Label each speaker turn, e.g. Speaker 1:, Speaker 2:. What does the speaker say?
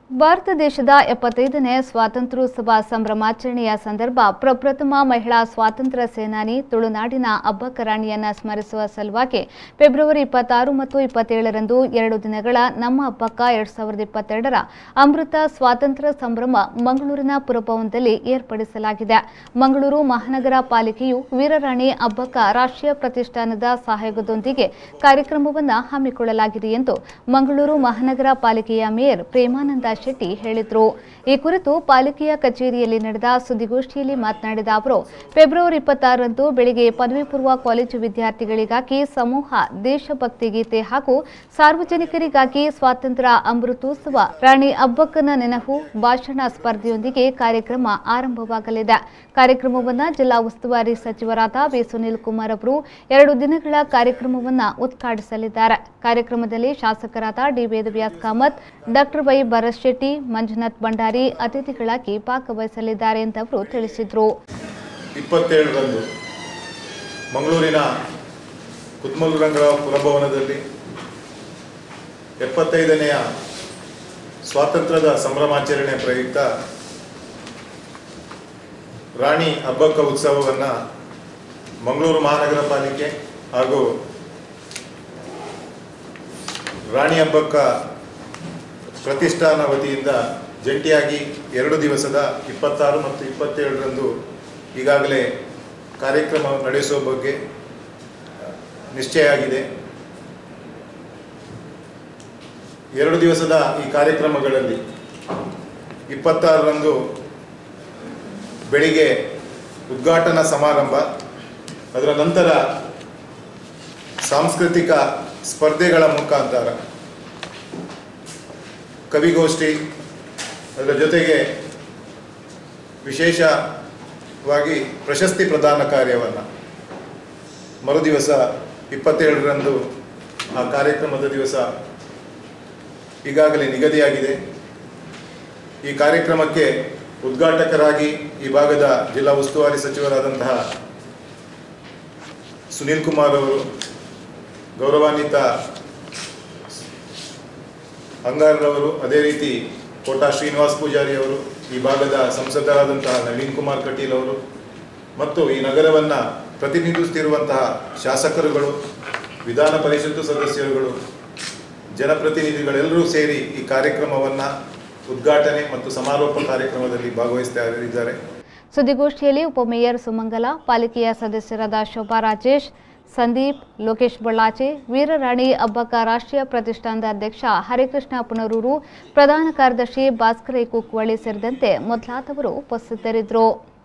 Speaker 1: ಭಾರತ ದೇಶದ ಎಪ್ಪತ್ತೈದನೇ ಸ್ವಾತಂತ್ರ್ಯೋತ್ಸವ ಸಂಭ್ರಮಾಚರಣೆಯ ಸಂದರ್ಭ ಪ್ರಪ್ರಥಮ ಮಹಿಳಾ ಸ್ವಾತಂತ್ರ್ಯ ಸೇನಾನಿ ತುಳುನಾಡಿನ ಅಬ್ಬಕ್ಕ ರಾಣಿಯನ್ನ ಸ್ಮರಿಸುವ ಸಲುವಾಗಿ ಫೆಬ್ರವರಿ ಇಪ್ಪತ್ತಾರು ಮತ್ತು ಇಪ್ಪತ್ತೇಳರಂದು ಎರಡು ದಿನಗಳ ನಮ್ಮ ಅಬ್ಬಕ್ಕ ಎರಡ್ ಸಾವಿರದ ಇಪ್ಪತ್ತೆರಡರ ಅಮೃತ ಸ್ವಾತಂತ್ರ್ಯ ಸಂಭ್ರಮ ಮಂಗಳೂರಿನ ಪುರಭವನದಲ್ಲಿ ಏರ್ಪಡಿಸಲಾಗಿದೆ ಮಂಗಳೂರು ಮಹಾನಗರ ಪಾಲಿಕೆಯು ವೀರರಾಣಿ ಅಬ್ಬಕ್ಕ ರಾಷ್ಟ್ರೀಯ ಪ್ರತಿಷ್ಠಾನದ ಸಹಯೋಗದೊಂದಿಗೆ ಕಾರ್ಯಕ್ರಮವನ್ನು ಹಮ್ಮಿಕೊಳ್ಳಲಾಗಿದೆ ಎಂದು ಮಂಗಳೂರು ಮಹಾನಗರ ಪಾಲಿಕೆಯ ಮೇಯರ್ ಪ್ರೇಮಾನಂದ ಶೆಟ್ಟಿ ಹೇಳಿದರು ಈ ಕುರಿತು ಪಾಲಿಕೆಯ ಕಚೇರಿಯಲ್ಲಿ ನಡೆದ ಸುದ್ದಿಗೋಷ್ಠಿಯಲ್ಲಿ ಮಾತನಾಡಿದ ಅವರು ಫೆಬ್ರವರಿ ಇಪ್ಪತ್ತಾರರಂದು ಬೆಳಗ್ಗೆ ಪದವಿ ಪೂರ್ವ ಕಾಲೇಜು ವಿದ್ಯಾರ್ಥಿಗಳಿಗಾಗಿ ಸಮೂಹ ದೇಶಭಕ್ತಿ ಗೀತೆ ಹಾಗೂ ಸಾರ್ವಜನಿಕರಿಗಾಗಿ ಸ್ವಾತಂತ್ರ್ಯ ಅಮೃತೋತ್ಸವ ರಾಣಿ ಅಬ್ಬಕ್ಕನ ನೆನಪು ಭಾಷಣ ಸ್ಪರ್ಧೆಯೊಂದಿಗೆ ಕಾರ್ಯಕ್ರಮ ಆರಂಭವಾಗಲಿದೆ ಕಾರ್ಯಕ್ರಮವನ್ನು ಜಿಲ್ಲಾ ಉಸ್ತುವಾರಿ ಸಚಿವರಾದ ವಿ ಸುನೀಲ್ ಕುಮಾರ್ ಅವರು ಎರಡು ದಿನಗಳ ಕಾರ್ಯಕ್ರಮವನ್ನು ಉದ್ಘಾಟಿಸಲಿದ್ದಾರೆ ಕಾರ್ಯಕ್ರಮದಲ್ಲಿ ಶಾಸಕರಾದ D Vedavyas Kamath doctor Y Bharath Shetty Manjunath Bhandari ಅತಿಥಿಗಳಾಗಿ ಭಾಗವಹಿಸಲಿದ್ದಾರೆ ಎಂದು ಅವರು ತಿಳಿಸಿದರು
Speaker 2: ಇಪ್ಪತ್ತೇಳರಂದು ಮಂಗಳೂರಿನ ಕುತ್ಮಲುರಂಗಳ ಪುರಭವನದಲ್ಲಿ ಎಪ್ಪತ್ತೈದನೆಯ ಸ್ವಾತಂತ್ರ್ಯದ ಸಂಭ್ರಮಾಚರಣೆ ಪ್ರಯುಕ್ತ ರಾಣಿ ಹಬ್ಬಕ್ಕ ಉತ್ಸವವನ್ನು ಮಂಗಳೂರು ಮಹಾನಗರ ಪಾಲಿಕೆ ಹಾಗೂ ರಾಣಿ ಹಬ್ಬಕ್ಕ ಪ್ರತಿಷ್ಠಾನ ವತಿಯಿಂದ ಜಂಟಿಯಾಗಿ ಎರಡು ದಿವಸದ ಇಪ್ಪತ್ತಾರು ಮತ್ತು ಇಪ್ಪತ್ತೇಳರಂದು ಈಗಾಗಲೇ ಕಾರ್ಯಕ್ರಮ ನಡೆಸುವ ಬಗ್ಗೆ ಆ, ನಿಶ್ಚಯ ಆಗಿದೆ ಎರಡು ದಿವಸದ ಈ ಕಾರ್ಯಕ್ರಮಗಳಲ್ಲಿ ಇಪ್ಪತ್ತಾರರಂದು ಬೆಳಿಗ್ಗೆ ಉದ್ಘಾಟನಾ ಸಮಾರಂಭ ಅದರ ನಂತರ ಸಾಂಸ್ಕೃತಿಕ ಸ್ಪರ್ಧೆಗಳ ಮುಖಾಂತರ ಕವಿಗೋಷ್ಠಿ ಅದರ ಜೊತೆಗೆ ವಿಶೇಷವಾಗಿ ಪ್ರಶಸ್ತಿ ಪ್ರದಾನ ಕಾರ್ಯವನ್ನು ಮರುದಿವಸ ಇಪ್ಪತ್ತೇಳರಂದು ಆ ಕಾರ್ಯಕ್ರಮದ ದಿವಸ ಈಗಾಗಲೇ ನಿಗದಿಯಾಗಿದೆ ಈ ಕಾರ್ಯಕ್ರಮಕ್ಕೆ ಉದ್ಘಾಟಕರಾಗಿ ಈ ಭಾಗದ ಜಿಲ್ಲಾ ಉಸ್ತುವಾರಿ ಸಚಿವರಾದಂತಹ ಸುನೀಲ್ ಕುಮಾರ್ ಅವರು ಗೌರವಾನ್ವಿತ ಅಂಗಾರರವರು ಅದೇ ರೀತಿ ಕೋಟಾ ಶ್ರೀನಿವಾಸ್ ಪೂಜಾರಿ ಅವರು ಈ ಭಾಗದ ಸಂಸದರಾದಂತಹ ನವೀನ್ ಕುಮಾರ್ ಕಟೀಲ್ ಅವರು ಮತ್ತು ಈ ನಗರವನ್ನು ಪ್ರತಿನಿಧಿಸುತ್ತಿರುವಂತಹ ಶಾಸಕರುಗಳು ವಿಧಾನ ಪರಿಷತ್ತು ಸದಸ್ಯರುಗಳು ಜನಪ್ರತಿನಿಧಿಗಳೆಲ್ಲರೂ ಸೇರಿ ಈ ಕಾರ್ಯಕ್ರಮವನ್ನು ಉದ್ಘಾಟನೆ ಮತ್ತು ಸಮಾರೋಪ ಕಾರ್ಯಕ್ರಮದಲ್ಲಿ ಭಾಗವಹಿಸ್ತಾ ಇದ್ದಾರೆ
Speaker 1: ಸುದ್ದಿಗೋಷ್ಠಿಯಲ್ಲಿ ಉಪಮೇಯರ್ ಸುಮಂಗಲ ಪಾಲಿಕೆಯ ಸದಸ್ಯರಾದ ಶೋಭಾ ರಾಜೇಶ್ ಸಂದೀಪ್ ಲೋಕೇಶ್ ಬಳ್ಳಾಚೆ ವೀರರಾಣಿ ಅಬ್ಬಕ್ಕ ರಾಷ್ಟ್ರೀಯ ಪ್ರತಿಷ್ಠಾನದ ಅಧ್ಯಕ್ಷ ಹರಿಕೃಷ್ಣ ಪುನರೂರು ಪ್ರಧಾನ ಕಾರ್ಯದರ್ಶಿ ಭಾಸ್ಕರ ಕುಕ್ವಳ್ಳಿ ಸೇರಿದಂತೆ ಮೊದಲಾದವರು ಉಪಸ್ಥಿತರಿದ್ದರು